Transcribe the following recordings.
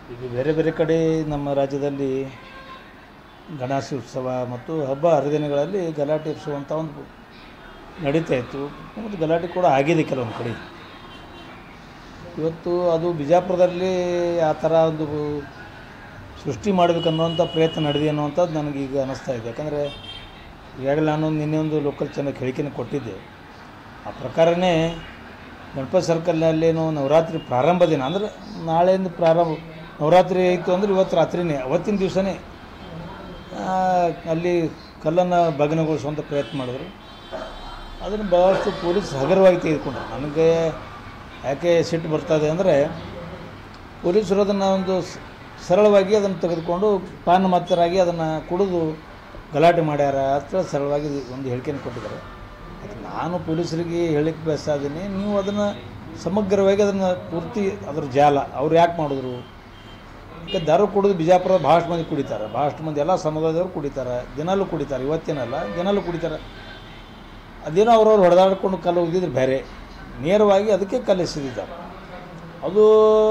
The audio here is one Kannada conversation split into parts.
ಈಗ ಬೇರೆ ಬೇರೆ ಕಡೆ ನಮ್ಮ ರಾಜ್ಯದಲ್ಲಿ ಗಣೇಶ ಉತ್ಸವ ಮತ್ತು ಹಬ್ಬ ಹರಿದಿನಗಳಲ್ಲಿ ಗಲಾಟೆ ಇರಿಸುವಂಥ ಒಂದು ನಡೀತಾ ಇತ್ತು ಮತ್ತು ಗಲಾಟೆ ಕೂಡ ಆಗಿದೆ ಕೆಲವೊಂದು ಕಡೆ ಇವತ್ತು ಅದು ಬಿಜಾಪುರದಲ್ಲಿ ಆ ಥರ ಒಂದು ಸೃಷ್ಟಿ ಮಾಡಬೇಕನ್ನುವಂಥ ಪ್ರಯತ್ನ ನಡೆದಿದೆ ಅನ್ನುವಂಥದ್ದು ನನಗೀಗ ಅನ್ನಿಸ್ತಾ ಇದೆ ಯಾಕಂದರೆ ಈಗಾಗಲೇ ನಾನು ನಿನ್ನೆ ಒಂದು ಲೋಕಲ್ ಚಾನಲ್ ಹೇಳಿಕೆನ ಕೊಟ್ಟಿದ್ದೆ ಆ ಪ್ರಕಾರನೇ ಗಣಪತಿ ಸರ್ಕಲ್ನಲ್ಲೇನು ನವರಾತ್ರಿ ಪ್ರಾರಂಭ ದಿನ ಅಂದರೆ ನಾಳೆಯಿಂದ ಪ್ರಾರಂಭ ನವರಾತ್ರಿ ಆಯಿತು ಅಂದರೆ ಇವತ್ತು ರಾತ್ರಿನೇ ಅವತ್ತಿನ ದಿವಸನೇ ಅಲ್ಲಿ ಕಲ್ಲನ್ನು ಭಗ್ನಗೊಳಿಸುವಂಥ ಪ್ರಯತ್ನ ಮಾಡಿದ್ರು ಅದನ್ನು ಭಾಳಷ್ಟು ಪೊಲೀಸ್ ಹಗುರವಾಗಿ ತೆಗೆದುಕೊಂಡ್ರು ನನಗೆ ಯಾಕೆ ಸಿಟ್ಟು ಬರ್ತದೆ ಅಂದರೆ ಪೊಲೀಸರು ಅದನ್ನು ಒಂದು ಸ- ಸರಳವಾಗಿ ಅದನ್ನು ತೆಗೆದುಕೊಂಡು ಪಾನ ಮಾತರಾಗಿ ಅದನ್ನು ಕುಡಿದು ಗಲಾಟೆ ಮಾಡ್ಯಾರ ಅಂತ ಸರಳವಾಗಿ ಒಂದು ಹೇಳಿಕೆಯನ್ನು ಕೊಟ್ಟಿದ್ದಾರೆ ಅದಕ್ಕೆ ನಾನು ಪೊಲೀಸರಿಗೆ ಹೇಳಿಕ್ಕೆ ಬಯಸ್ತಾ ಇದ್ದೀನಿ ನೀವು ಅದನ್ನು ಸಮಗ್ರವಾಗಿ ಅದನ್ನು ಪೂರ್ತಿ ಅದ್ರ ಜಾಲ ಅವ್ರು ಯಾಕೆ ಮಾಡಿದ್ರು ಈಗ ದಾರು ಕುಡಿದು ಬಿಜಾಪುರ ಭಾಳಷ್ಟು ಮಂದಿ ಕುಡಿತಾರೆ ಭಾಳಷ್ಟು ಮಂದಿ ಎಲ್ಲ ಸಮುದಾಯದವರು ಕುಡಿತಾರೆ ದಿನಾಲೂ ಕುಡಿತಾರೆ ಇವತ್ತೇನಲ್ಲ ದಿನಾಲೂ ಕುಡಿತಾರೆ ಅದೇನೋ ಅವ್ರವ್ರು ಹೊಡೆದಾಡ್ಕೊಂಡು ಕಲ್ಲು ಹೋಗಿದ್ರೆ ಬೇರೆ ನೇರವಾಗಿ ಅದಕ್ಕೆ ಕಲ್ಲು ಎಸೆದಿದ್ದಾರೆ ಅದು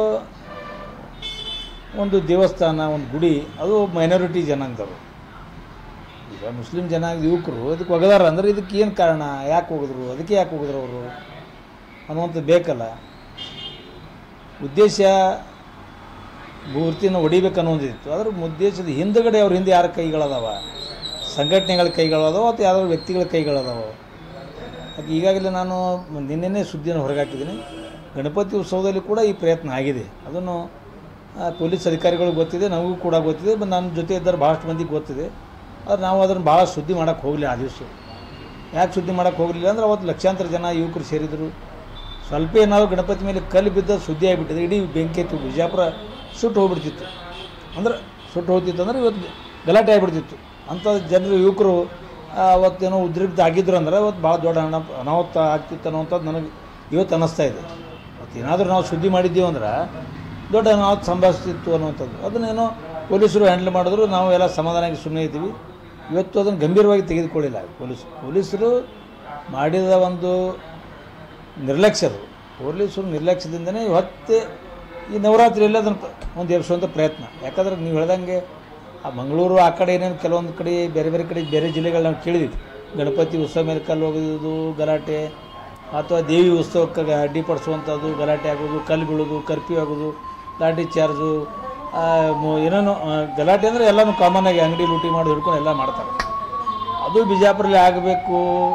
ಒಂದು ದೇವಸ್ಥಾನ ಒಂದು ಗುಡಿ ಅದು ಮೈನಾರಿಟಿ ಜನಾಂಗದವರು ಈಗ ಮುಸ್ಲಿಂ ಜನಾಂಗ ಯುವಕರು ಅದಕ್ಕೆ ಒಗದಾರ ಅಂದ್ರೆ ಇದಕ್ಕೆ ಏನು ಕಾರಣ ಯಾಕೆ ಹೋಗಿದ್ರು ಅದಕ್ಕೆ ಯಾಕೆ ಹೋಗಿದ್ರು ಅವರು ಅನ್ನುವಂಥದ್ದು ಬೇಕಲ್ಲ ಉದ್ದೇಶ ಮೂರ್ತಿನ ಹೊಡಿಬೇಕನ್ನೋದಿತ್ತು ಅದ್ರ ಉದ್ದೇಶದ ಹಿಂದುಗಡೆ ಅವ್ರ ಹಿಂದೆ ಯಾರ ಕೈಗಳದಾವ ಸಂಘಟನೆಗಳ ಕೈಗಳದಾವ ಅಥವಾ ಯಾವ್ದಾದ್ರು ವ್ಯಕ್ತಿಗಳ ಕೈಗಳದಾವ ಅದು ಈಗಾಗಲೇ ನಾನು ನಿನ್ನೆನೇ ಸುದ್ದಿಯನ್ನು ಹೊರಗೆ ಹಾಕಿದ್ದೀನಿ ಗಣಪತಿ ಉತ್ಸವದಲ್ಲಿ ಕೂಡ ಈ ಪ್ರಯತ್ನ ಆಗಿದೆ ಅದನ್ನು ಆ, ಪೊಲೀಸ್ ಅಧಿಕಾರಿಗಳಿಗೆ ಗೊತ್ತಿದೆ ನಮಗೂ ಕೂಡ ಗೊತ್ತಿದೆ ಮತ್ತು ನನ್ನ ಜೊತೆ ಇದ್ದರೆ ಭಾಳಷ್ಟು ಮಂದಿಗೆ ಗೊತ್ತಿದೆ ಅದು ನಾವು ಅದನ್ನು ಭಾಳ ಸುದ್ದಿ ಮಾಡೋಕ್ಕೆ ಹೋಗಲಿ ಆ ದಿವಸ ಯಾಕೆ ಸುದ್ದಿ ಮಾಡೋಕ್ಕೆ ಹೋಗಲಿಲ್ಲ ಅಂದ್ರೆ ಅವತ್ತು ಲಕ್ಷಾಂತರ ಜನ ಯುವಕರು ಸೇರಿದರು ಸ್ವಲ್ಪ ಏನಾದ್ರು ಗಣಪತಿ ಮೇಲೆ ಕಲ್ಲು ಬಿದ್ದ ಸುದ್ದಿ ಆಗಿಬಿಟ್ಟಿದೆ ಇಡೀ ಬೆಂಕಿ ಎತ್ತು ಬಿಜಾಪುರ ಸುಟ್ಟು ಹೋಗ್ಬಿಡ್ತಿತ್ತು ಅಂದ್ರೆ ಸುಟ್ಟು ಹೋಗ್ತಿತ್ತು ಅಂದ್ರೆ ಇವತ್ತು ಗಲಾಟೆ ಆಗಿಬಿಡ್ತಿತ್ತು ಅಂಥ ಜನರು ಯುವಕರು ಆ, ಅವತ್ತೇನೋ ಉದ್ರಿಕ್ತ ಆಗಿದ್ರು ಅಂದ್ರೆ ಅವತ್ತು ಭಾಳ ದೊಡ್ಡ ಅನ ಅನಾಹುತ ಆಗ್ತಿತ್ತು ಅನ್ನೋವಂಥದ್ದು ನನಗೆ ಇವತ್ತು ಅನ್ನಿಸ್ತಾ ಇದೆ ಮತ್ತು ಏನಾದರೂ ನಾವು ಸುದ್ದಿ ಮಾಡಿದ್ದೀವಿ ಅಂದ್ರೆ ದೊಡ್ಡ ಅನಾಹುತ ಸಂಭವಿಸ್ತಿತ್ತು ಅನ್ನುವಂಥದ್ದು ಅದನ್ನೇನೋ ಪೊಲೀಸರು ಹ್ಯಾಂಡಲ್ ಮಾಡಿದ್ರು ನಾವು ಎಲ್ಲ ಸಮಾಧಾನವಾಗಿ ಸುಮ್ಮನೆ ಇದ್ದೀವಿ ಇವತ್ತು ಅದನ್ನು ಗಂಭೀರವಾಗಿ ತೆಗೆದುಕೊಳ್ಳಿಲ್ಲ ಪೊಲೀಸ್ ಪೊಲೀಸರು ಮಾಡಿದ ಒಂದು ನಿರ್ಲಕ್ಷ್ಯದು ಪೊಲೀಸರು ನಿರ್ಲಕ್ಷ್ಯದಿಂದನೇ ಇವತ್ತೇ ಈ ನವರಾತ್ರಿಯಲ್ಲಿ ಅದನ್ನು ಪ- ಒಂದು ಎಬ್ಸುವಂಥ ಪ್ರಯತ್ನ ಯಾಕಂದ್ರೆ ನೀವು ಹೇಳ್ದಂಗೆ ಆ ಮಂಗಳೂರು ಆ ಕಡೆ ಏನೇನು ಕೆಲವೊಂದು ಕಡೆ ಬೇರೆ ಬೇರೆ ಕಡೆ ಬೇರೆ ಜಿಲ್ಲೆಗಳು ನಾವು ಕೇಳಿದ್ವಿ ಗಣಪತಿ ಉತ್ಸವ ಮೇಲೆ ಕಲ್ಲು ಹೋಗೋದು ಗಲಾಟೆ ಅಥವಾ ದೇವಿ ಉತ್ಸವಕ್ಕೆ ಗ- ಅಡ್ಡಿಪಡಿಸುವಂಥದ್ದು ಗಲಾಟೆ ಆಗೋದು ಕಲ್ಲು ಬೀಳೋದು ಕರ್ಫ್ಯೂ ಆಗೋದು ಲಾಠಿ ಚಾರ್ಜು ಆ, ಮು- ಏನೇನೋ ಆ, ಗಲಾಟೆ ಅಂದರೆ ಎಲ್ಲನೂ ಕಾಮನ್ ಆಗಿ ಅಂಗಡಿ ಲೂಟಿ ಮಾಡಿ ಹಿಡ್ಕೊಂಡು ಎಲ್ಲ ಮಾಡ್ತಾರೆ ಅದು ಬಿಜಾಪುರಲ್ಲಿ ಆಗಬೇಕು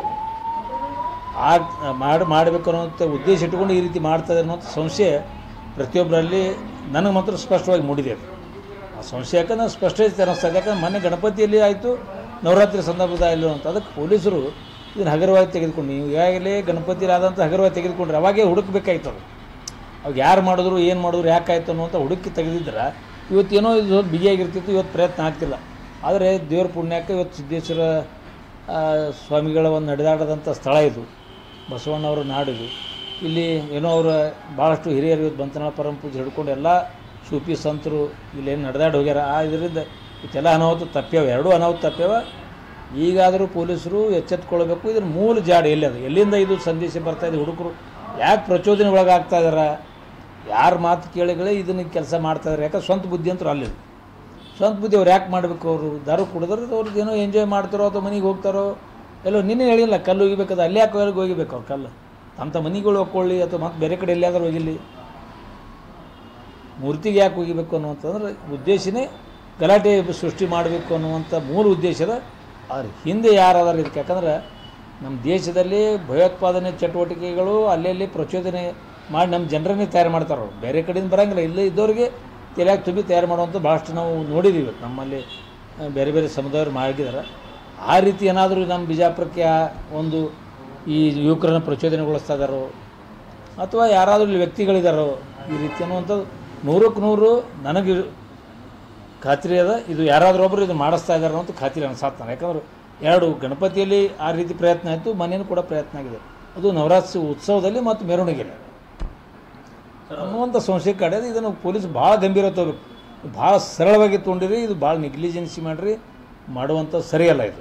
ಆಗ್ ಮಾಡಿ ಮಾಡಬೇಕು ಅನ್ನೋಂಥ ಉದ್ದೇಶ ಇಟ್ಕೊಂಡು ಈ ರೀತಿ ಮಾಡ್ತದೆ ಅನ್ನೋಂಥ ಸಂಶಯ ಪ್ರತಿಯೊಬ್ಬರಲ್ಲಿ ನನಗೆ ಮಾತ್ರ ಸ್ಪಷ್ಟವಾಗಿ ಮೂಡಿದೆ ಅದು. ಆ ಸಂಶಯ ಯಾಕಂದ್ರೆ ಸ್ಪಷ್ಟತೆ ಅನ್ನಿಸ್ತದೆ ಯಾಕಂದ್ರೆ ಮೊನ್ನೆ ಗಣಪತಿಯಲ್ಲಿ ಆಯಿತು ನವರಾತ್ರಿ ಸಂದರ್ಭದಲ್ಲಿ ಅಂತ ಅದಕ್ಕೆ ಪೊಲೀಸರು ಇದನ್ನು ಹಗುರವಾಗಿ ತೆಗೆದುಕೊಂಡು ನೀವು ಈಗಾಗಲೇ ಗಣಪತಿಯಲ್ಲಿ ಆದಂಥ ಹಗುರವಾಗಿ ತೆಗೆದುಕೊಂಡ್ರೆ ಅವಾಗೇ ಹುಡುಕ್ಬೇಕಾಯ್ತು ಅದು ಅವಾಗ ಯಾರು ಮಾಡಿದ್ರು ಏನು ಮಾಡಿದ್ರು ಯಾಕಾಯ್ತು ಅನ್ನುವಂಥ ಹುಡುಕಿ ತೆಗೆದಿದ್ರೆ ಇವತ್ತೇನೋ ಇದು ಸ್ವಲ್ಪ ಬಿಗಿಯಾಗಿರ್ತಿತ್ತು ಇವತ್ತು ಪ್ರಯತ್ನ ಆಗ್ತಿಲ್ಲ ಆದರೆ ದೇವ್ರ ಪುಣ್ಯಕ್ಕೆ ಇವತ್ತು ಸಿದ್ದೇಶ್ವರ ಆ, ಸ್ವಾಮಿಗಳ ಒಂದು ನಡೆದಾಡದಂಥ ಸ್ಥಳ ಇದು ಬಸವಣ್ಣವರ ನಾಡು ಇದು ಇಲ್ಲಿ ಏನೋ ಅವರ ಭಾಳಷ್ಟು ಹಿರಿಯರು ಇವತ್ತು ಬಂತನಾಳ ಪರಮ ಪೂಜೆ ಹಿಡ್ಕೊಂಡು ಎಲ್ಲ ಸೂಫಿ ಸಂತರು ಇಲ್ಲೇನು ನಡೆದಾಡಿ ಹೋಗ್ಯಾರ ಆ ಇದರಿಂದ ಇಷ್ಟೆಲ್ಲ ಅನಾಹುತ ತಪ್ಪ್ಯಾವ ಎರಡೂ ಅನಾಹುತ ತಪ್ಪ್ಯಾವ ಈಗಾದರೂ ಪೊಲೀಸರು ಎಚ್ಚೆತ್ಕೊಳ್ಬೇಕು ಇದ್ರ ಮೂಲ ಜಾಡ ಎಲ್ಲಿ ಅದು ಎಲ್ಲಿಂದ ಇದು ಸಂದೇಶ ಬರ್ತಾ ಇದೆ ಹುಡುಗರು ಯಾಕೆ ಪ್ರಚೋದನೆ ಒಳಗಾಗ್ತಾ ಇದಾರೆ ಯಾರ ಮಾತು ಕೇಳಿಗಳೇ ಇದನ್ನು ಕೆಲಸ ಮಾಡ್ತಾ ಇದಾರೆ ಯಾಕಂದ್ರೆ ಸ್ವಂತ ಬುದ್ಧಿ ಅಂತೂ ಅಲ್ಲಿ ಸ್ವಂತ ಬುದ್ಧಿ ಅವ್ರು ಯಾಕೆ ಮಾಡಬೇಕು ಅವರು ದಾರು ಕುಡಿದ್ರೆ ಅವ್ರದ್ದು ಏನೋ ಎಂಜಾಯ್ ಮಾಡ್ತಾರೋ ಅಥವಾ ಮನೆಗೆ ಹೋಗ್ತಾರೋ ಎಲ್ಲೋ ನಿನ್ನೆ ಹೇಳಿಲ್ಲ ಕಲ್ಲು ಹೋಗಿಬೇಕಾದ್ರೆ ಅಲ್ಲಿ ಯಾಕೆ ಅವ್ರಿಗೆ ಹೋಗಿಬೇಕು ಅವ್ರು ಕಲ್ಲು ತಮ್ಮ ತಮ್ಮ ಮನೆಗಳು ಹೋಗ್ಕೊಳ್ಳಿ ಅಥವಾ ಮತ್ತೆ ಬೇರೆ ಕಡೆ ಎಲ್ಲಿಯಾದ್ರೂ ಹೋಗಿಲ್ಲಿ ಮೂರ್ತಿಗೆ ಯಾಕೆ ಹೋಗಿಬೇಕು ಅನ್ನುವಂಥದ್ರೆ ಉದ್ದೇಶನೇ ಗಲಾಟೆ ಸೃಷ್ಟಿ ಮಾಡಬೇಕು ಅನ್ನುವಂಥ ಮೂಲ ಉದ್ದೇಶದ ಅದ್ರ ಹಿಂದೆ ಯಾರಾದಾರು ಇದಕ್ಕೆ ಯಾಕಂದ್ರೆ ನಮ್ಮ ದೇಶದಲ್ಲಿ ಭಯೋತ್ಪಾದನೆ ಚಟುವಟಿಕೆಗಳು ಅಲ್ಲಲ್ಲಿ ಪ್ರಚೋದನೆ ಮಾಡಿ ನಮ್ಮ ಜನರನ್ನೇ ತಯಾರು ಮಾಡ್ತಾರೆ ಅವ್ರು ಬೇರೆ ಕಡೆಯಿಂದ ಬರೋಂಗಿಲ್ಲ ಇಲ್ಲೇ ಇದ್ದವ್ರಿಗೆ ತಲೆಯಾಗಿ ತುಂಬಿ ತಯಾರು ಮಾಡುವಂಥ ಭಾಳಷ್ಟು ನಾವು ನೋಡಿದ್ದೀವಿ ನಮ್ಮಲ್ಲಿ ಆ, ಬೇರೆ ಬೇರೆ ಸಮುದಾಯರು ಮಾಡಿದ್ದಾರೆ ಆ ರೀತಿ ಏನಾದರೂ ನಮ್ಮ ಬಿಜಾಪುರಕ್ಕೆ ಆ ಒಂದು ಈ ಯುವಕರನ್ನು ಪ್ರಚೋದನೆಗೊಳಿಸ್ತಾ ಇದ್ದಾರೋ ಅಥವಾ ಯಾರಾದರೂ ಇಲ್ಲಿ ವ್ಯಕ್ತಿಗಳಿದ್ದಾರೋ ಈ ರೀತಿ ಅನ್ನುವಂಥದ್ದು ನೂರಕ್ಕೆ ನೂರು ನನಗೆ ಖಾತ್ರಿ ಅದ ಇದು ಯಾರಾದರೂ ಒಬ್ಬರು ಇದು ಮಾಡಿಸ್ತಾ ಇದ್ದಾರೆ ಅಂತ ಖಾತ್ರಿ ಅನ್ಸಾತ್ತಾನೆ ಯಾಕಂದ್ರೆ ಎರಡು ಗಣಪತಿಯಲ್ಲಿ ಆ ರೀತಿ ಪ್ರಯತ್ನ ಆಯಿತು ಮನೇನು ಕೂಡ ಪ್ರಯತ್ನ ಆಗಿದೆ ಅದು ನವರಾತ್ರಿ ಉತ್ಸವದಲ್ಲಿ ಮತ್ತು ಮೆರವಣಿಗೆಯಲ್ಲಿ ಅನ್ನುವಂಥ ಸಂಶಯ ಕಡೆದು ಇದನ್ನು ಪೊಲೀಸ್ ಭಾಳ ಗಂಭೀರ ತಗೋಬೇಕು ಭಾಳ ಸರಳವಾಗಿ ತೊಗೊಂಡಿರಿ ಇದು ಭಾಳ ನೆಗ್ಲಿಜೆನ್ಸಿ ಮಾಡಿರಿ ಮಾಡುವಂಥ ಸರಿಯಲ್ಲ ಇದು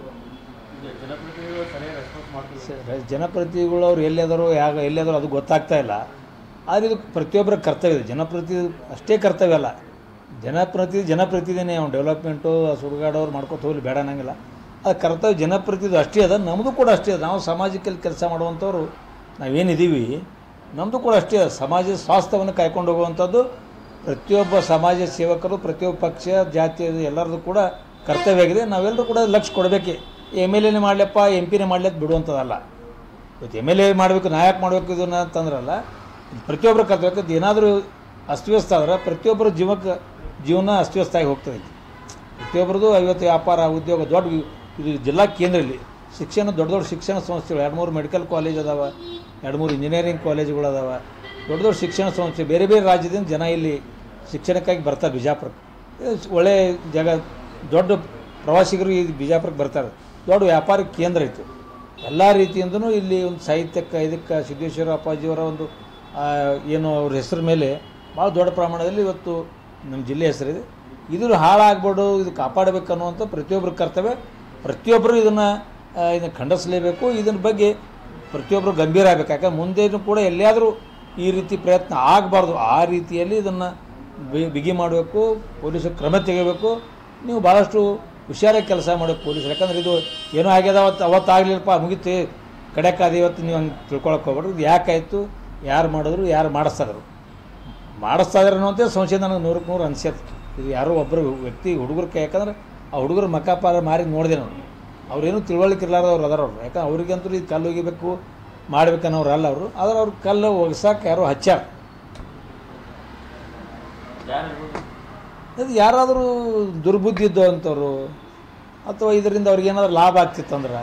ಸ- ಜನಪ್ರತಿನಿಧಿಗಳು ಅವ್ರು ಎಲ್ಲಿಯಾದರೂ ಯಾಗ ಎಲ್ಲಿಯಾದರೂ ಅದು ಗೊತ್ತಾಗ್ತಾ ಇಲ್ಲ ಆದರೆ ಇದು ಪ್ರತಿಯೊಬ್ಬರ ಕರ್ತವ್ಯ ಇದೆ ಜನಪ್ರತಿ ಅಷ್ಟೇ ಕರ್ತವ್ಯ ಅಲ್ಲ ಜನಪ್ರತಿನಿಧಿ ಜನಪ್ರತಿನಿಧಿನೇ ಅವ್ನು ಡೆವಲಪ್ಮೆಂಟು ಸುಡುಗಾಡೋರು ಮಾಡ್ಕೊತ ಹೋಗ್ಲಿ ಬೇಡ ಅನ್ನಂಗಿಲ್ಲ ಅದು ಕರ್ತವ್ಯ ಜನಪ್ರತಿನಿಧಿ ಅಷ್ಟೇ ಅದ ನಮ್ಮದು ಕೂಡ ಅಷ್ಟೇ ಅದ ನಾವು ಸಮಾಜಕ್ಕೆ ಕೆಲಸ ಮಾಡುವಂಥವ್ರು ನಾವೇನಿದ್ದೀವಿ ನಮ್ಮದು ಕೂಡ ಅಷ್ಟೇ ಅದ ಸಮಾಜದ ಸ್ವಾಸ್ಥ್ಯವನ್ನು ಕಾಯ್ಕೊಂಡು ಹೋಗುವಂಥದ್ದು ಪ್ರತಿಯೊಬ್ಬ ಸಮಾಜ ಸೇವಕರು ಪ್ರತಿಯೊಬ್ಬ ಪಕ್ಷ ಜಾತಿ ಎಲ್ಲರದ್ದು ಕೂಡ ಕರ್ತವ್ಯ ಆಗಿದೆ ನಾವೆಲ್ಲರೂ ಕೂಡ ಲಕ್ಷ್ಯ ಕೊಡಬೇಕೆ ಎಮ್ ಎಲ್ ಎನೇ ಮಾಡಲಪ್ಪ ಎಂ ಪಿನೇ ಮಾಡಲಿ ಅಂತ ಬಿಡುವಂಥದ್ದಲ್ಲ ಇವತ್ತು ಎಮ್ ಎಲ್ ಎ ಮಾಡಬೇಕು ನಾಯಕ ಮಾಡಬೇಕು ಇದನ್ನ ಅಂತಂದ್ರಲ್ಲ ಪ್ರತಿಯೊಬ್ಬರ ಕರ್ತವ್ಯ ಏನಾದರೂ ಅಸ್ತವ್ಯಸ್ತ ಆದ್ರೆ ಪ್ರತಿಯೊಬ್ಬರ ಜೀವಕ್ಕೆ ಜೀವನ ಅಸ್ತವ್ಯಸ್ತ ಆಗಿ ಹೋಗ್ತದೆ ಪ್ರತಿಯೊಬ್ಬರದು ಐವತ್ತು ವ್ಯಾಪಾರ ಉದ್ಯೋಗ ದೊಡ್ಡ ವಿ- ಇದು ಜಿಲ್ಲಾ ಕೇಂದ್ರ ಇಲ್ಲಿ ಶಿಕ್ಷಣ ದೊಡ್ಡ ದೊಡ್ಡ ಶಿಕ್ಷಣ ಸಂಸ್ಥೆಗಳು ಎರಡು ಮೂರು ಮೆಡಿಕಲ್ ಕಾಲೇಜ್ ಅದಾವ ಎರಡು ಮೂರು ಇಂಜಿನಿಯರಿಂಗ್ ಕಾಲೇಜುಗಳು ಅದಾವ ದೊಡ್ಡ ದೊಡ್ಡ ಶಿಕ್ಷಣ ಸಂಸ್ಥೆ ಬೇರೆ ಬೇರೆ ರಾಜ್ಯದಿಂದ ಜನ ಇಲ್ಲಿ ಶಿಕ್ಷಣಕ್ಕಾಗಿ ಬರ್ತಾರೆ ಬಿಜಾಪುರಕ್ಕೆ ಇದು ಒಳ್ಳೆ ಜಾಗ ದೊಡ್ಡ ಪ್ರವಾಸಿಗರು ಈ ಬಿಜಾಪುರಕ್ಕೆ ಬರ್ತಾರೆ ದೊಡ್ಡ ವ್ಯಾಪಾರ ಕೇಂದ್ರ ಇತ್ತು ಎಲ್ಲ ರೀತಿಯಿಂದನೂ ಇಲ್ಲಿ ಒಂದು ಸಾಹಿತ್ಯಕ್ಕೆ ಇದಕ್ಕೆ ಸಿದ್ದೇಶ್ವರ ಅಪ್ಪಾಜಿಯವರ ಒಂದು ಆ, ಏನು ಅವ್ರ ಹೆಸರು ಮೇಲೆ ಭಾಳ ದೊಡ್ಡ ಪ್ರಮಾಣದಲ್ಲಿ ಇವತ್ತು ನಮ್ಮ ಜಿಲ್ಲೆ ಹೆಸರಿದೆ ಇದು ಹಾಳಾಗ್ಬೇಡು ಇದು ಕಾಪಾಡಬೇಕು ಅನ್ನುವಂಥ ಪ್ರತಿಯೊಬ್ಬರ ಕರ್ತವ್ಯ ಪ್ರತಿಯೊಬ್ಬರು ಇದನ್ನು ಇದನ್ನು ಖಂಡಿಸಲೇಬೇಕು ಇದನ್ನ ಬಗ್ಗೆ ಪ್ರತಿಯೊಬ್ಬರು ಗಂಭೀರ ಆಗಬೇಕು ಯಾಕಂದ್ರೆ ಮುಂದೇನು ಕೂಡ ಎಲ್ಲಿಯಾದರೂ ಈ ರೀತಿ ಪ್ರಯತ್ನ ಆಗಬಾರ್ದು ಆ ರೀತಿಯಲ್ಲಿ ಇದನ್ನು ಬಿಗಿ ಮಾಡಬೇಕು ಪೊಲೀಸರು ಕ್ರಮ ತೆಗಿಬೇಕು ನೀವು ಭಾಳಷ್ಟು ಹುಷಾರಾಗಿ ಕೆಲಸ ಮಾಡಬೇಕು ಪೊಲೀಸರು ಯಾಕಂದ್ರೆ ಇದು ಏನೋ ಆಗ್ಯದ ಅವತ್ತು ಅವತ್ತು ಆಗಲಿಲ್ಲಪ್ಪ ಮುಗಿತು ಕಡೆಕಾದ ಇವತ್ತು ನೀವು ಹಂಗೆ ತಿಳ್ಕೊಳಕ್ಕೆ ಹೋಗ್ಬೇಡ್ರಿ ಇದು ಯಾಕಾಯಿತು ಯಾರು ಮಾಡಿದ್ರು ಯಾರು ಮಾಡಿಸ್ತಾದ್ರು ಮಾಡಿಸ್ತಾ ಇದಾರೆ ಅನ್ನೋಂಥ ಸಂಶಯ ನನಗೆ ನೂರಕ್ಕೆ ನೂರು ಅನ್ಸತ್ತೆ ಇದು ಯಾರೋ ಒಬ್ಬರು ವ್ಯಕ್ತಿ ಹುಡುಗರು ಕೈ ಯಾಕಂದ್ರೆ ಆ ಹುಡುಗರು ಮಕ್ಕಪಾರ ಮಾರಿ ನೋಡಿದೆ ನಾನು ಅವ್ರೇನು ತಿಳುವಳಿಕೆ ಇರ್ಲಾರ್ದವ್ರು ಅದಾರ ಅವ್ರು ಯಾಕಂದ್ರೆ ಅವ್ರಿಗಂತೂ ಇದು ಕಲ್ಲು ಒಗಿಬೇಕು ಮಾಡ್ಬೇಕನ್ನೋರು ಅಲ್ಲ ಅವರು ಆದ್ರೆ ಅವ್ರು ಕಲ್ಲು ಒಗ್ಸಕ್ಕೆ ಯಾರೋ ಹಚ್ಚಾರ ಅದು ಯಾರಾದರೂ ದುರ್ಬುದ್ಧಿ ಇದ್ದವಂಥವ್ರು ಅಥವಾ ಇದರಿಂದ ಅವ್ರಿಗೆ ಏನಾದರೂ ಲಾಭ ಆಗ್ತಿತ್ತಂದ್ರೆ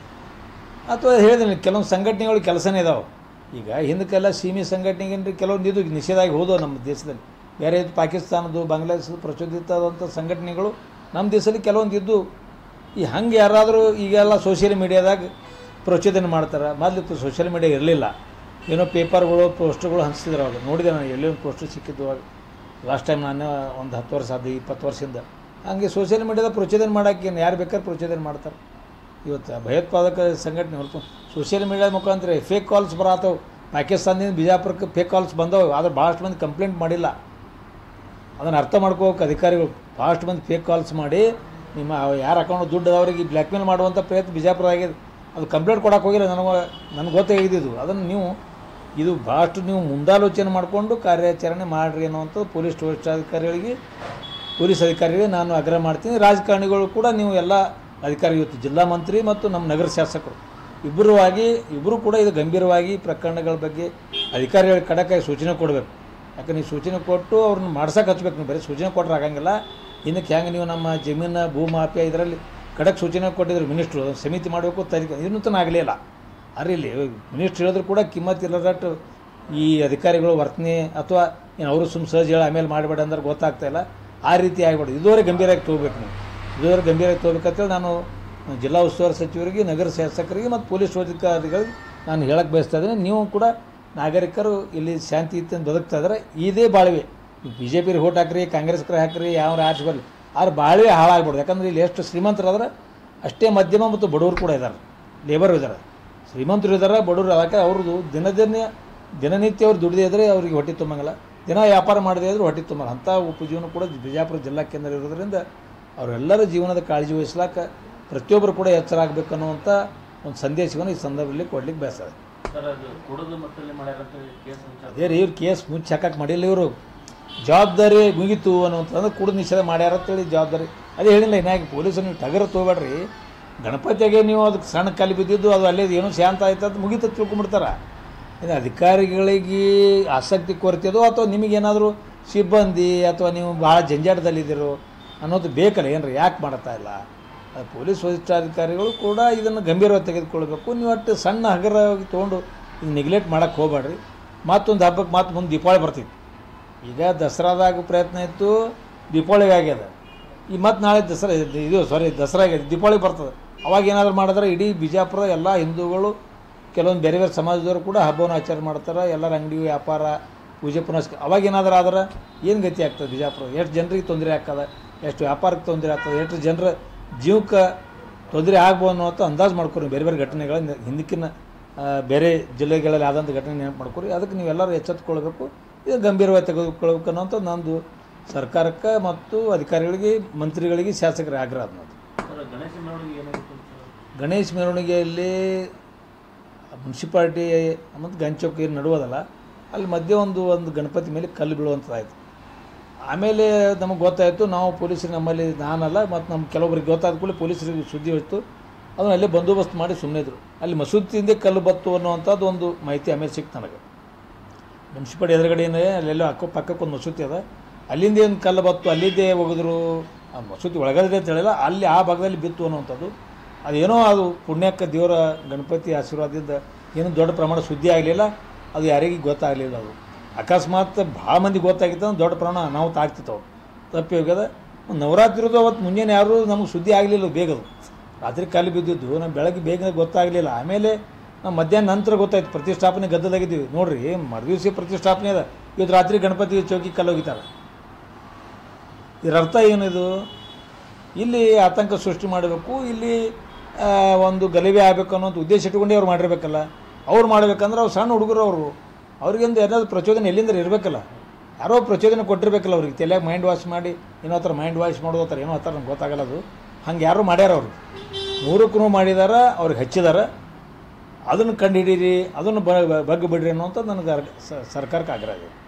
ಅಥವಾ ಹೇಳಿದ್ದೀನಿ ಕೆಲವೊಂದು ಸಂಘಟನೆಗಳು ಕೆಲಸನೇ ಇದಾವೆ ಈಗ ಹಿಂದಕ್ಕೆಲ್ಲ ಸೀಮಿ ಸಂಘಟನೆಗೆ ಕೆಲವೊಂದು ಇದು ನಿಷೇಧ ಆಗಿ ಹೋದವು ನಮ್ಮ ದೇಶದಲ್ಲಿ ಬೇರೆ ಇದು ಪಾಕಿಸ್ತಾನದ್ದು ಬಾಂಗ್ಲಾದೇಶದ ಪ್ರಚೋದಿತವಾದಂಥ ಸಂಘಟನೆಗಳು ನಮ್ಮ ದೇಶದಲ್ಲಿ ಕೆಲವೊಂದು ಇದ್ದು ಈ ಹಂಗೆ ಯಾರಾದರೂ ಈಗೆಲ್ಲ ಸೋಷಿಯಲ್ ಮೀಡಿಯಾದಾಗ ಪ್ರಚೋದನೆ ಮಾಡ್ತಾರೆ ಮೊದಲಿತ್ತು ಸೋಷಿಯಲ್ ಮೀಡಿಯಾ ಇರಲಿಲ್ಲ ಏನೋ ಪೇಪರ್ಗಳು ಪೋಸ್ಟ್ಗಳು ಹಂಚ್ತಿದ್ರು ಅವಾಗ ನೋಡಿದೆ ನಾನು ಎಲ್ಲಿ ಒಂದು ಪೋಸ್ಟರ್ ಸಿಕ್ಕಿದ್ದು ಅವಾಗ ಲಾಸ್ಟ್ ಟೈಮ್ ನಾನು ಒಂದು ಹತ್ತು ವರ್ಷ ಅದು ಇಪ್ಪತ್ತು ವರ್ಷದಿಂದ ಹಂಗೆ ಸೋಷಿಯಲ್ ಮೀಡಿಯಾದ ಪ್ರಚೋದನೆ ಮಾಡೋಕ್ಕೆ ಯಾರು ಬೇಕಾದ್ರೆ ಪ್ರಚೋದನೆ ಮಾಡ್ತಾರೆ ಇವತ್ತು ಭಯೋತ್ಪಾದಕ ಸಂಘಟನೆ ಹೊರತು ಸೋಷಿಯಲ್ ಮೀಡಿಯಾದ ಮುಖಾಂತರ ಫೇಕ್ ಕಾಲ್ಸ್ ಬರತ್ತವು ಪಾಕಿಸ್ತಾನದಿಂದ ಬಿಜಾಪುರಕ್ಕೆ ಫೇಕ್ ಕಾಲ್ಸ್ ಬಂದವು ಆದ್ರೆ ಭಾಳಷ್ಟು ಮಂದಿ ಕಂಪ್ಲೇಂಟ್ ಮಾಡಿಲ್ಲ ಅದನ್ನು ಅರ್ಥ ಮಾಡ್ಕೋಬೇಕು ಅಧಿಕಾರಿಗಳು ಭಾಳಷ್ಟು ಮಂದಿ ಫೇಕ್ ಕಾಲ್ಸ್ ಮಾಡಿ ನಿಮ್ಮ ಯಾರ ಅಕೌಂಟ್ ದುಡ್ಡು ಅವ್ರಿಗೆ ಬ್ಲ್ಯಾಕ್ ಮೇಲ್ ಮಾಡುವಂಥ ಪ್ರಯತ್ನ ಬಿಜಾಪುರ ಆಗಿದೆ ಅದು ಕಂಪ್ಲೇಂಟ್ ಕೊಡೋಕೆ ಹೋಗಿಲ್ಲ ನನಗೆ ನನಗೆ ಗೊತ್ತಾಗಿದ್ದು ಅದನ್ನು ನೀವು ಇದು ಭಾಳಷ್ಟು ನೀವು ಮುಂದಾಲೋಚನೆ ಮಾಡಿಕೊಂಡು ಕಾರ್ಯಾಚರಣೆ ಮಾಡಿರಿ ಅನ್ನುವಂಥದ್ದು ಪೊಲೀಸ್ ವರಿಷ್ಠಾಧಿಕಾರಿಗಳಿಗೆ ಪೊಲೀಸ್ ಅಧಿಕಾರಿಗಳಿಗೆ ನಾನು ಆಗ್ರಹ ಮಾಡ್ತೀನಿ ರಾಜಕಾರಣಿಗಳು ಕೂಡ ನೀವು ಎಲ್ಲ ಅಧಿಕಾರಿ ಇವತ್ತು ಜಿಲ್ಲಾ ಮಂತ್ರಿ ಮತ್ತು ನಮ್ಮ ನಗರ ಶಾಸಕರು ಇಬ್ಬರು ಆಗಿ ಇಬ್ಬರು ಕೂಡ ಇದು ಗಂಭೀರವಾಗಿ ಪ್ರಕರಣಗಳ ಬಗ್ಗೆ ಅಧಿಕಾರಿಗಳ ಕಡಕಾಗಿ ಸೂಚನೆ ಕೊಡಬೇಕು ಯಾಕಂದ್ರೆ ನೀವು ಸೂಚನೆ ಕೊಟ್ಟು ಅವ್ರನ್ನ ಮಾಡ್ಸಕ್ಕೆ ಹಚ್ಬೇಕು ನೀವು ಬರೀ ಸೂಚನೆ ಕೊಟ್ಟರೆ ಆಗಂಗಿಲ್ಲ ಇನ್ನಕ್ಕೆ ಹೆಂಗೆ ನೀವು ನಮ್ಮ ಜಮೀನು ಭೂ ಮಾಫಿಯಾ ಇದರಲ್ಲಿ ಖಡಕ್ ಸೂಚನೆ ಕೊಟ್ಟಿದ್ರು ಮಿನಿಸ್ಟ್ರು ಅದನ್ನ ಸಮಿತಿ ಮಾಡಬೇಕು ತನಿಖೆ ಇನ್ನೂ ತನಕ ಆಗಲಿಲ್ಲ ಅರೆ ಇಲ್ಲಿ ಮಿನಿಸ್ಟ್ರ್ ಹೇಳಿದ್ರು ಕೂಡ ಕಿಮ್ಮತ್ ಇಲ್ಲದಟ್ಟು ಈ ಅಧಿಕಾರಿಗಳು ವರ್ತನೆ ಅಥವಾ ಏನು ಅವರು ಸುಮ್ಮ ಸಹಜ ಹೇಳಿ ಆಮೇಲೆ ಮಾಡಬೇಡ ಅಂದ್ರೆ ಗೊತ್ತಾಗ್ತಾ ಇಲ್ಲ ಆ ರೀತಿ ಆಗ್ಬೇಡ ಇದುವರೆಗೆ ಗಂಭೀರವಾಗಿ ತೊಗೋಬೇಕು ನೀವು ಇದುವರೆಗೆ ಗಂಭೀರವಾಗಿ ತೊಗೋಬೇಕಂತೇಳಿ ನಾನು ಜಿಲ್ಲಾ ಉಸ್ತುವಾರಿ ಸಚಿವರಿಗೆ ನಗರ ಶಾಸಕರಿಗೆ ಮತ್ತು ಪೊಲೀಸ್ ಅಧಿಕಾರಿಗಳಿಗೆ ನಾನು ಹೇಳಕ್ಕೆ ಬಯಸ್ತಾ ಇದ್ದೀನಿ ನೀವು ಕೂಡ ನಾಗರಿಕರು ಇಲ್ಲಿ ಶಾಂತಿಯುತ ಬದುಕ್ತಾ ಇದ್ದಾರೆ ಇದೇ ಬಾಳ್ವೆ ಬಿ ಜೆ ಪಿಗೆ ಓಟ್ ಹಾಕ್ರಿ ಕಾಂಗ್ರೆಸ್ಗೆ ಹಾಕ್ರಿ ಯಾವ ಆರ್ಚ್ ಬರಲಿ ಆದ್ರೆ ಬಾಳ್ವೆ ಹಾಳಾಗ್ಬಿಡ್ದು ಯಾಕಂದ್ರೆ ಇಲ್ಲಿ ಎಷ್ಟು ಶ್ರೀಮಂತರಾದ್ರೆ ಅಷ್ಟೇ ಮಧ್ಯಮ ಮತ್ತು ಬಡವರು ಕೂಡ ಇದ್ದಾರೆ ಲೇಬರ್ ಇದ್ದಾರೆ ಶ್ರೀಮಂತರು ಇದ್ದಾರೆ ಬಡವರು ಅದಕ್ಕೆ ಅವ್ರದ್ದು ದಿನದಿನ ದಿನನಿತ್ಯ ಅವ್ರು ದುಡಿದೇ ಇದ್ರೆ ಅವ್ರಿಗೆ ಹೊಟ್ಟೆ ತುಂಬಂಗಿಲ್ಲ ದಿನ ವ್ಯಾಪಾರ ಮಾಡದೇ ಇದ್ರು ಹೊಟ್ಟೆ ತುಂಬಲ್ಲ ಅಂಥ ಉಪಜೀವನ ಕೂಡ ಬಿಜಾಪುರ ಜಿಲ್ಲಾ ಕೇಂದ್ರ ಇರೋದ್ರಿಂದ ಅವರೆಲ್ಲರ ಜೀವನದ ಕಾಳಜಿ ವಹಿಸ್ಲಾಕ ಪ್ರತಿಯೊಬ್ಬರು ಕೂಡ ಎಚ್ಚರ ಆಗಬೇಕು ಅನ್ನುವಂಥ ಒಂದು ಸಂದೇಶವನ್ನು ಈ ಸಂದರ್ಭದಲ್ಲಿ ಕೊಡ್ಲಿಕ್ಕೆ ಬಯಸ್ತದೆ ಸರ್ ಅದು ಕುಡದ ಮಟ್ಟದಲ್ಲಿ ಮಾಡ್ಯಾರಂತ ಕೇಸ್ ಮುಚ್ಚಾರ ಅದೇ ರೀ ಇವ್ರು ಕೇಸ್ ಮುಚ್ಚಿ ಹಾಕಕ್ಕೆ ಮಾಡಿಲ್ಲ ಇವರು ಜವಾಬ್ದಾರಿ ಮುಗೀತು ಅನ್ನುವಂಥದ್ದು ಕುಡಿದು ನಿಷೇಧ ಮಾಡ್ಯಾರ ಅಂತೇಳಿ ಜವಾಬ್ದಾರಿ ಅದೇ ಹೇಳಿಲ್ಲ ಇನ್ನಾಗಿ ಪೊಲೀಸರು ನೀವು ಟಗರ ತೊಗೊಬೇಡ್ರಿ ಗಣಪತಿಯಾಗೆ ನೀವು ಅದಕ್ಕೆ ಸಣ್ಣ ಕಲಿ ಬಿದ್ದಿದ್ದು ಅದು ಅಲ್ಲೇ ಏನೋ ಶಾಂತ ಆಯ್ತು ಅಂತ ಮುಗೀತು ತಿಳ್ಕೊಂಬಿಡ್ತಾರೆ ಇದು ಅಧಿಕಾರಿಗಳಿಗೆ ಆಸಕ್ತಿ ಕೊರತೆದೋ ಅಥವಾ ನಿಮಗೇನಾದರೂ ಸಿಬ್ಬಂದಿ ಅಥವಾ ನೀವು ಭಾಳ ಜಂಜಾಟದಲ್ಲಿದ್ದೀರೋ ಅನ್ನೋದು ಬೇಕಲ್ಲ ಏನ್ರಿ ಯಾಕೆ ಮಾಡ್ತಾ ಇಲ್ಲ ಅದು ಪೊಲೀಸ್ ವರಿಷ್ಠಾಧಿಕಾರಿಗಳು ಕೂಡ ಇದನ್ನು ಗಂಭೀರವಾಗಿ ತೆಗೆದುಕೊಳ್ಬೇಕು ನೀವು ಅಷ್ಟು ಸಣ್ಣ ಹಗರವಾಗಿ ತೊಗೊಂಡು ಇದು ನೆಗ್ಲೆಕ್ಟ್ ಮಾಡೋಕ್ಕೆ ಹೋಗ್ಬೇಡ್ರಿ ಮತ್ತೊಂದು ಹಬ್ಬಕ್ಕೆ ಮತ್ತೆ ಮುಂದೆ ದೀಪಾವಳಿ ಬರ್ತಿತ್ತು ಈಗ ದಸರಾದಾಗ ಪ್ರಯತ್ನ ಇತ್ತು ದೀಪಾವಳಿಗೆ ಆಗ್ಯದ ಈ ಮತ್ತು ನಾಳೆ ದಸರಾ ಇದು- ಇದು ಸಾರಿ ದಸರಾ ಆಗ್ಯದ ದೀಪಾವಳಿ ಬರ್ತದೆ ಅವಾಗ ಏನಾದರೂ ಮಾಡಿದ್ರೆ ಇಡೀ ಬಿಜಾಪುರ ಎಲ್ಲ ಹಿಂದೂಗಳು ಕೆಲವೊಂದು ಬೇರೆ ಬೇರೆ ಸಮಾಜದವರು ಕೂಡ ಹಬ್ಬವನ್ನು ಆಚರಣೆ ಮಾಡ್ತಾರೆ ಎಲ್ಲರ ಅಂಗಡಿ ವ್ಯಾಪಾರ ಪೂಜೆ ಪುನಸ್ಕ ಅವಾಗ ಏನಾದರೂ ಆದ್ರೆ ಏನು ಗತಿ ಆಗ್ತದೆ ಬಿಜಾಪುರ ಎಷ್ಟು ಜನರಿಗೆ ತೊಂದರೆ ಆಗ್ತದೆ ಎಷ್ಟು ವ್ಯಾಪಾರಕ್ಕೆ ತೊಂದರೆ ಆಗ್ತದೆ ಎಷ್ಟು ಜನರ ಜೀವಕ್ಕೆ ತೊಂದರೆ ಆಗ್ಬೋದು ಅನ್ನೋಂಥ ಅಂದಾಜು ಮಾಡ್ಕೊರಿ ಬೇರೆ ಬೇರೆ ಘಟನೆಗಳ ಹಿಂದಕ್ಕಿನ ಆ, ಬೇರೆ ಜಿಲ್ಲೆಗಳಲ್ಲಿ ಆದಂಥ ಘಟನೆ ನೆನಪು ಮಾಡ್ಕೊರಿ ಅದಕ್ಕೆ ನೀವೆಲ್ಲರೂ ಎಚ್ಚೆತ್ತುಕೊಳ್ಬೇಕು ಇದು ಗಂಭೀರವಾಗಿ ತೆಗೆದುಕೊಳ್ಬೇಕು ಅನ್ನೋಂಥ ನಂದು ಸರ್ಕಾರಕ್ಕೆ ಮತ್ತು ಅಧಿಕಾರಿಗಳಿಗೆ ಮಂತ್ರಿಗಳಿಗೆ ಶಾಸಕರಿಗೆ ಆಗ್ರಹ ಅದ್ ನೋಡಿ ಸರ್ ಗಣೇಶ ಮೆರವಣಿಗೆ ಏನಾಗುತ್ತೆ ಸರ್ ಗಣೇಶ ಮೆರವಣಿಗೆಯಲ್ಲಿ ಮುನ್ಸಿಪಾಲ್ಟಿ ಮತ್ತು ಗಂಚೌಕ್ ಏನು ನಡುವುದಲ್ಲ ಅಲ್ಲಿ ಮಧ್ಯೆ ಒಂದು ಒಂದು ಗಣಪತಿ ಮೇಲೆ ಕಲ್ಲು ಬೀಳುವಂಥದ್ದಾಯ್ತು ಆಮೇಲೆ ನಮಗೆ ಗೊತ್ತಾಯಿತು ನಾವು ಪೊಲೀಸರು ನಮ್ಮಲ್ಲಿ ನಾನಲ್ಲ ಮತ್ತು ನಮ್ಮ ಕೆಲವೊಬ್ಬರಿಗೆ ಗೊತ್ತಾದ ಕೂಡಲೇ ಪೊಲೀಸರಿಗೆ ಸುದ್ದಿ ಹೋಯ್ತು ಅದನ್ನು ಅಲ್ಲೇ ಬಂದೋಬಸ್ತ್ ಮಾಡಿ ಸುಮ್ಮನೆ ಇದ್ರು ಅಲ್ಲಿ ಮಸೂತಿಯಿಂದ ಕಲ್ಲು ಬತ್ತು ಅನ್ನುವಂಥದ್ದು ಒಂದು ಮಾಹಿತಿ ಆಮೇಲೆ ಸಿಕ್ತು ನನಗೆ ಮುನ್ಸಿಪಾಲ್ಟಿ ಎದುರುಗಡೆನೇ ಅಲ್ಲೆಲ್ಲೋ ಅಕ್ಕ ಪಕ್ಕಕ್ಕೆ ಒಂದು ಮಸೂತಿ ಅದ ಅಲ್ಲಿಂದ ಏನು ಕಲ್ಲು ಬತ್ತು ಅಲ್ಲಿದ್ದೇ ಹೋಗಿದ್ರು ಆ ಮಸೂತಿ ಒಳಗಡೆ ಅಂತ ಹೇಳಿಲ್ಲ ಅಲ್ಲಿ ಆ ಭಾಗದಲ್ಲಿ ಬಿತ್ತು ಅನ್ನುವಂಥದ್ದು ಅದೇನೋ ಅದು ಪುಣ್ಯಕ್ಕೆ ದೇವರ ಗಣಪತಿ ಆಶೀರ್ವಾದದಿಂದ ಏನು ದೊಡ್ಡ ಪ್ರಮಾಣ ಸುದ್ದಿ ಆಗಲಿಲ್ಲ ಅದು ಯಾರಿಗೂ ಗೊತ್ತಾಗಲಿಲ್ಲ ಅದು ಅಕಸ್ಮಾತ್ ಭಾಳ ಮಂದಿ ಗೊತ್ತಾಗಿತ್ತು ಅಂದ್ರೆ ದೊಡ್ಡ ಪ್ರಮಾಣ ಅನಾಹುತ ಆಗ್ತಿತ್ತು ತಪ್ಪಿ ಹೋಗ್ಯದ ನವರಾತ್ರಿ ಇರೋದು ಅವತ್ತು ಮುಂಜಾನೆ ಯಾರು ನಮಗೆ ಸುದ್ದಿ ಆಗಲಿಲ್ಲ ಬೇಗದು ರಾತ್ರಿ ಕಲ್ಲು ಬಿದ್ದಿದ್ದು ನಮ್ಮ ಬೆಳಗ್ಗೆ ಬೇಗ ಗೊತ್ತಾಗಲಿಲ್ಲ ಆಮೇಲೆ ನಾವು ಮಧ್ಯಾಹ್ನ ನಂತರ ಗೊತ್ತಾಯ್ತು ಪ್ರತಿಷ್ಠಾಪನೆ ಗದ್ದಲಾಗಿದ್ದೀವಿ ನೋಡ್ರಿ ಮರುದಿವಸ ಪ್ರತಿಷ್ಠಾಪನೆ ಅದ ಇವತ್ತು ರಾತ್ರಿ ಗಣಪತಿ ಚೌಕಿ ಕಲ್ಲು ಹೋಗಿತಾರೆ ಇದರ ಅರ್ಥ ಏನಿದು ಇಲ್ಲಿ ಆತಂಕ ಸೃಷ್ಟಿ ಮಾಡಬೇಕು ಇಲ್ಲಿ ಆ, ಒಂದು ಗಲಭೆ ಆಗಬೇಕು ಅನ್ನೋದು ಉದ್ದೇಶ ಇಟ್ಕೊಂಡೇ ಅವ್ರು ಮಾಡಿರ್ಬೇಕಲ್ಲ ಅವ್ರು ಮಾಡ್ಬೇಕಂದ್ರೆ ಅವ್ರು ಸಣ್ಣ ಹುಡುಗರು ಅವರು ಅವ್ರಿಗೊಂದು ಏನಾದ್ರು ಪ್ರಚೋದನೆ ಎಲ್ಲಿಂದ ಇರಬೇಕಲ್ಲ ಯಾರೋ ಪ್ರಚೋದನೆ ಕೊಟ್ಟಿರ್ಬೇಕಲ್ಲ ಅವ್ರಿಗೆ ತಲೆಯಾಗ ಮೈಂಡ್ ವಾಶ್ ಮಾಡಿ ಏನೋ ಥರ ಮೈಂಡ್ ವಾಶ್ ಮಾಡೋದು ಥರ ಏನೋ ಥರ ನಂಗೆ ಗೊತ್ತಾಗಲ್ಲ ಅದು ಹಂಗೆ ಯಾರು ಮಾಡ್ಯಾರ ಅವರು ನೂರಕ್ಕೂ ನೂರು ಮಾಡಿದಾರ ಅವ್ರಿಗೆ ಹಚ್ಚಿದಾರ ಅದನ್ನು ಕಂಡು ಹಿಡೀರಿ ಅದನ್ನು ಬ ಬಗ್ಗೆ ಬಿಡ್ರಿ ಅನ್ನೋಂಥದ್ದು ನನಗೆ ಅರ್- ಸ- ಸರ್ಕಾರಕ್ಕೆ ಆಗ್ರಹ ಇದೆ